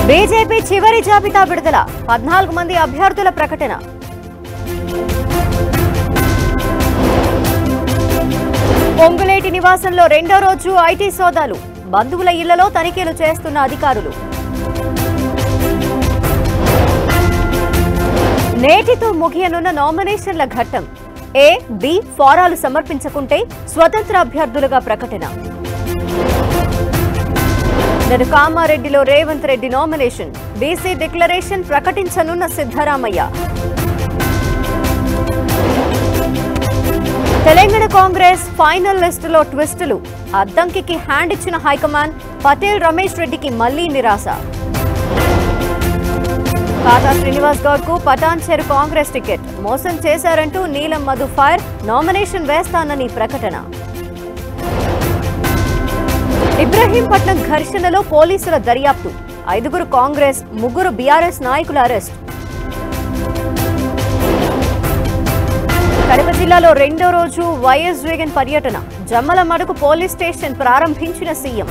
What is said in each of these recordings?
BJP చివరి జాబితా విడుదల పద్నాలుగు మంది అభ్యర్థుల ప్రకటన పొంగులేటి నివాసంలో రెండో రోజు ఐటీ సోదాలు బంధువుల ఇళ్లలో తనిఖీలు చేస్తున్న అధికారులు నేటితో ముగియనున్న నామినేషన్ల ఘట్టం ఏ బి ఫారాలు సమర్పించకుంటే స్వతంత్ర అభ్యర్థులుగా ప్రకటన నేడు కామారెడ్డిలో Revanth Reddy nomination BC declaration ప్రకటించనున్న సిద్ధరామయ్య తెలంగాణ కాంగ్రెస్ ఫైనల్ లిస్టులో ట్విస్టులు అద్దంకికి హ్యాండ్ ఇచ్చిన హైకమాండ్ పటేల్ రమేష్ రెడ్డికి మళ్లీ నిరాశ కాటా శ్రీనివాస్ గౌడ్ కు పటాన్ చెరు కాంగ్రెస్ టికెట్ మోసం చేశారంటూ నీలం మధు ఫైర్ నామినేషన్ వేస్తానని ప్రకటన ఇబ్రహీంపట్నం ఘర్షణలో పోలీసుల దర్యాప్తు ఐదుగురు కాంగ్రెస్ ముగ్గురు బీఆర్ఎస్ నాయకుల అరెస్ట్ కడప జిల్లాలో రెండో రోజు వైఎస్ జగన్ పర్యటన జమ్మల మడుగు పోలీస్ స్టేషన్ ప్రారంభించిన సీఎం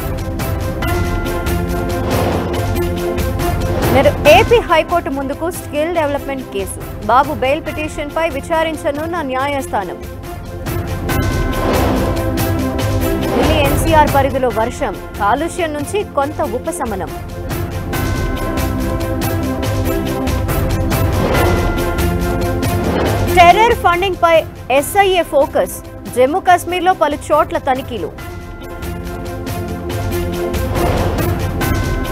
నేడు ఏపీ హైకోర్టు ముందుకు skill development case Babu bail petition పై విచారించనున్న న్యాయస్థానం ఢిల్లీ ఎన్సీఆర్ పరిధిలో వర్షం కాలుష్యం నుంచి కొంత ఉపశమనం టెర్రర్ ఫండింగ్ పై ఎస్ఐఏ ఫోకస్ జమ్మూ కాశ్మీర్లో పలు చోట్ల తనిఖీలు